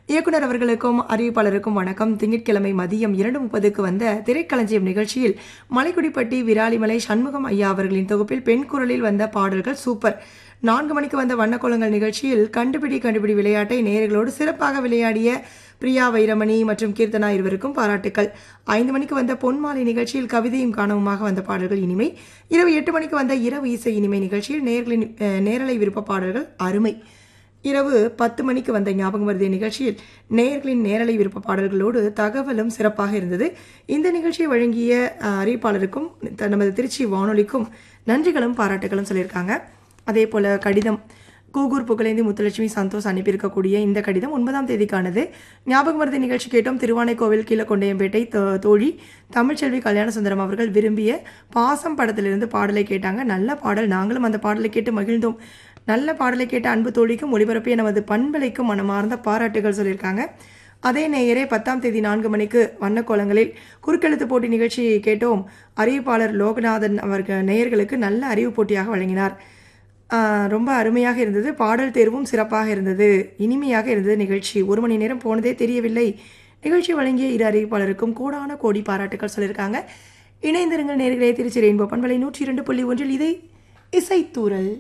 இயக்குனர் அவர்களுக்கும் அறிவிப்பாளருக்கும் வணக்கம் திங்கட்கிழமை மதியம் இரண்டு முப்பதுக்கு வந்த திரைக்களஞ்சியம் நிகழ்ச்சியில் மலைக்குடிப்பட்டி விராலிமலை சண்முகம் ஐயா அவர்களின் தொகுப்பில் பெண் குரலில் வந்த பாடல்கள் சூப்பர் நான்கு மணிக்கு வந்த வண்ணக்கோலங்கள் நிகழ்ச்சியில் கண்டுபிடி கண்டுபிடி விளையாட்டை நேயர்களோடு சிறப்பாக விளையாடிய பிரியா வைரமணி மற்றும் கீர்த்தனா இருவருக்கும் பாராட்டுக்கள் ஐந்து மணிக்கு வந்த பொன்மாலை நிகழ்ச்சியில் கவிதையும் காணவுமாக வந்த பாடல்கள் இனிமை இரவு எட்டு மணிக்கு வந்த இரவு இசை இனிமை நிகழ்ச்சியில் நேர்களின் அஹ், நேரலை விருப்ப பாடல்கள் அருமை இரவு பத்து மணிக்கு வந்த ஞாபகம் வருதிய நிகழ்ச்சியில் நேயர்களின் நேரலை விருப்ப பாடல்களோடு தகவலும் சிறப்பாக இருந்தது இந்த நிகழ்ச்சியை வழங்கிய அஹ், அறிவிப்பாளருக்கும் த- நமது திருச்சி வானொலிக்கும் நன்றிகளும் பாராட்டுகளும் சொல்லியிருக்காங்க அதே போல கடிதம் கூகூர் புகழேந்தி முத்துலட்சுமி சந்தோஷ் அனுப்பியிருக்கக்கூடிய இந்த கடிதம் ஒன்பதாம் தேதிக்கானது ஞாபகம் வருது நிகழ்ச்சி கேட்டோம் திருவானைக்கோவில் கீழக்கொண்டையம்பேட்டை தோ- தோழி தமிழ்ச்செல்வி கல்யாண சுந்தரம் அவர்கள் விரும்பிய பாசம் படத்திலிருந்து பாடலை கேட்டாங்க நல்ல பாடல் நாங்களும் அந்த பாடலை கேட்டு மகிழ்ந்தோம் நல்ல பாடலை கேட்ட அன்பு தோழிக்கும் ஒளிபரப்பிய நமது பண்பலைக்கும் மனமார்ந்த பாராட்டுகள் சொல்லியிருக்காங்க அதே நேயரே பத்தாம் தேதி நான்கு மணிக்கு வண்ணக்கோலங்களில் குறுக்கெழுத்து போட்டி நிகழ்ச்சி கேட்டோம் அறிவிப்பாளர் லோகநாதன் அவர்கள் நேயர்களுக்கு நல்ல அறிவு போட்டியாக வழங்கினார் ஆஹ் ரொம்ப அருமையாக இருந்தது பாடல் தேர்வும் சிறப்பாக இருந்தது இனிமையாக இருந்தது நிகழ்ச்சி ஒரு மணி நேரம் போனதே தெரியவில்லை நிகழ்ச்சி வழங்கிய இரு அறிவிப்பாளருக்கும் கோடான கோடி பாராட்டுகள் சொல்லியிருக்காங்க இணைந்திருங்கள் நேர்களே திருச்சி ரெயின்போ பண்பலை நூற்றி இரண்டு புள்ளி ஒன்றில் இதை இசைத்தூரல்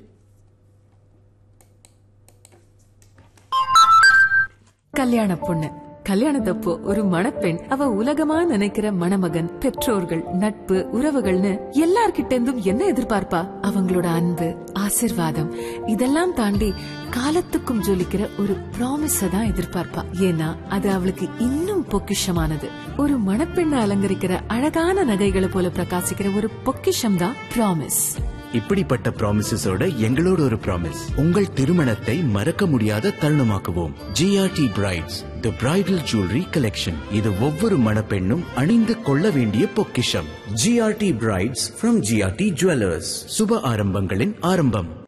கல்யாண பொண்ணு கல்யாணத்தப்போ ஒரு மணப்பெண் அவ உலகமா நினைக்கிற மணமகன் பெற்றோர்கள் நட்பு உறவுகள்னு எல்லார்கிட்ட இருந்தும் என்ன எதிர்பார்ப்பா அவங்களோட அன்பு ஆசிர்வாதம் இதெல்லாம் தாண்டி காலத்துக்கும் ஜொலிக்கிற ஒரு ப்ராமிஸ தான் எதிர்பார்ப்பா ஏன்னா அது அவளுக்கு இன்னும் பொக்கிஷமானது ஒரு மணப்பெண்ணை அலங்கரிக்கிற அழகான நகைகளை போல பிரகாசிக்கிற ஒரு பொக்கிஷம் தான் ப்ராமிஸ் இப்படிப்பட்ட ப்ராமிசஸோட எங்களோட ஒரு ப்ராமிஸ் உங்கள் திருமணத்தை மறக்க முடியாத தருணமாக்குவோம் GRT brides the bridal jewellery collection இது ஒவ்வொரு மணப்பெண்ணும் அணிந்து கொள்ள வேண்டிய பொக்கிஷம் GRT brides from GRT jewellers சுப ஆரம்பங்களின் ஆரம்பம்